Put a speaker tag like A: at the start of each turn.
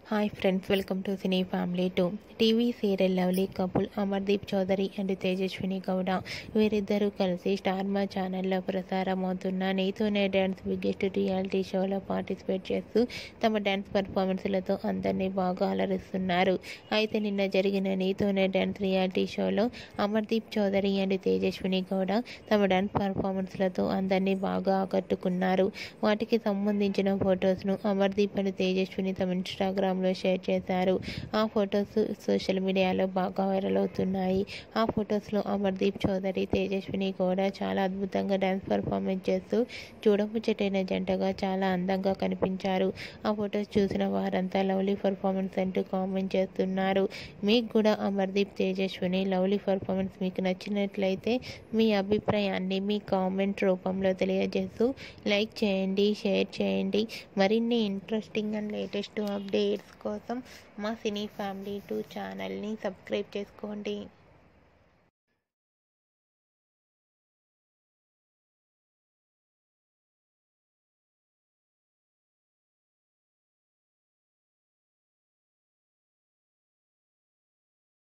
A: hi friends welcome to cine family two TV serial lovely couple Amardeep Chowdary and Tejaswini Gowda వీరిద్దరూ కలిసి Star Maa ఛానల్లో ప్రసారం అవుతున్న నీతోనే డ్యాన్స్ బిగ్గెస్ట్ రియాలిటీ షోలో పార్టిసిపేట్ చేస్తూ తమ డ్యాన్స్ పర్ఫార్మెన్స్లతో అందరినీ బాగా అలరిస్తున్నారు అయితే నిన్న జరిగిన నీతోనే డ్యాన్స్ రియాలిటీ షోలో అమర్దీప్ చౌదరి అండ్ తేజస్విని గౌడ తమ డ్యాన్స్ పర్ఫార్మెన్స్లతో అందరినీ బాగా ఆకట్టుకున్నారు వాటికి సంబంధించిన ఫొటోస్ను అమర్దీప్ అండ్ తేజస్విని తమ ఇన్స్టాగ్రామ్లో షేర్ చేశారు ఆ ఫొటోస్ సోషల్ మీడియాలో బాగా వైరల్ అవుతున్నాయి ఆ ఫొటోస్లో అమర్దీప్ చౌదరి తేజస్విని కూడా చాలా అద్భుతంగా డ్యాన్స్ పర్ఫార్మెన్స్ చేస్తూ చూడముచ్చటైన జంటగా చాలా అందంగా కనిపించారు ఆ ఫొటోస్ చూసిన వారంతా లవ్లీ పర్ఫార్మెన్స్ అంటూ కామెంట్ చేస్తున్నారు మీకు కూడా అమర్దీప్ తేజస్విని లవ్లీ పర్ఫార్మెన్స్ మీకు నచ్చినట్లయితే మీ అభిప్రాయాన్ని మీ కామెంట్ రూపంలో తెలియజేస్తూ లైక్ చేయండి షేర్ చేయండి మరిన్ని ఇంట్రెస్టింగ్ అండ్ లేటెస్ట్ అప్డేట్స్ కోసం మా సినీ ఫ్యామిలీ టూ ఛానల్ని సబ్స్క్రైబ్ చేసుకోండి